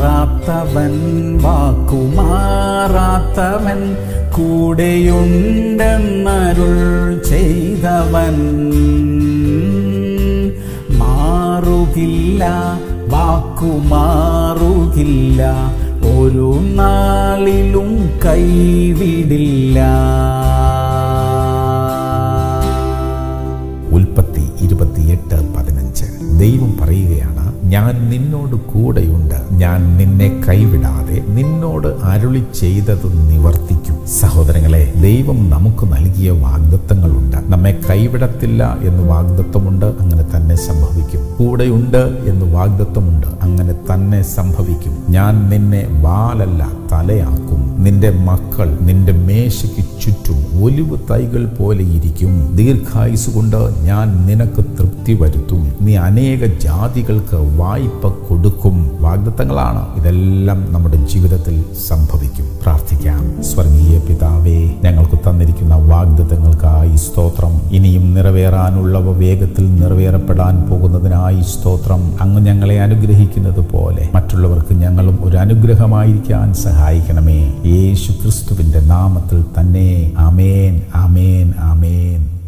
മാറാത്തവൻ വാക്കുമാറാത്തവൻ കൂടെയുണ്ടെന്നരുൾ ചെയ്തവൻ മാറുകില്ല വാക്കുമാറുകില്ല ഒരു നാളിലും കൈവിടില്ല ഉൽപ്പത്തി ഇരുപത്തിയെട്ട് പതിനഞ്ച് ദൈവം പറയുകയാണ് ഞാൻ നിന്നോട് കൂടെയുണ്ട് ഞാൻ നിന്നെ കൈവിടാതെ നിന്നോട് അരുളി ചെയ്തത് നിവർത്തിക്കും സഹോദരങ്ങളെ ദൈവം നമുക്ക് നൽകിയ വാഗ്ദത്തങ്ങളുണ്ട് നമ്മെ കൈവിടത്തില്ല എന്ന് വാഗ്ദത്തമുണ്ട് അങ്ങനെ തന്നെ സംഭവിക്കും കൂടെയുണ്ട് എന്ന് വാഗ്ദത്തമുണ്ട് അങ്ങനെ തന്നെ സംഭവിക്കും ഞാൻ നിന്നെ വാലല്ല തലയാക്കും നിന്റെ മക്കൾ നിന്റെ മേശയ്ക്ക് ചുറ്റും ഒലിവ് തൈകൾ പോലെ ഇരിക്കും ദീർഘായുസ് കൊണ്ട് ഞാൻ നിനക്ക് തൃപ്തി വരുത്തും നീ അനേക ജാതികൾക്ക് വായ്പ കൊടുക്കും വാഗ്ദത്തങ്ങളാണ് ഇതെല്ലാം നമ്മുടെ ജീവിതത്തിൽ സംഭവിക്കും പ്രാർത്ഥിക്കാം സ്വർഗീയ പിതാവേ ഞങ്ങൾക്ക് തന്നിരിക്കുന്ന വാഗ്ദത്തങ്ങൾക്കായി സ്തോത്രം ഇനിയും നിറവേറാനുള്ളവ വേഗത്തിൽ നിറവേറപ്പെടാൻ പോകുന്നതിനായി സ്തോത്രം അങ്ങ് ഞങ്ങളെ അനുഗ്രഹിക്കുന്നത് പോലെ മറ്റുള്ളവർക്ക് ഞങ്ങളും ഒരു അനുഗ്രഹമായിരിക്കാൻ സഹായിക്കണമേ യേശു ക്രിസ്തുവിന്റെ നാമത്തിൽ തന്നെ ആമേൻ ആമേൻ ആമേൻ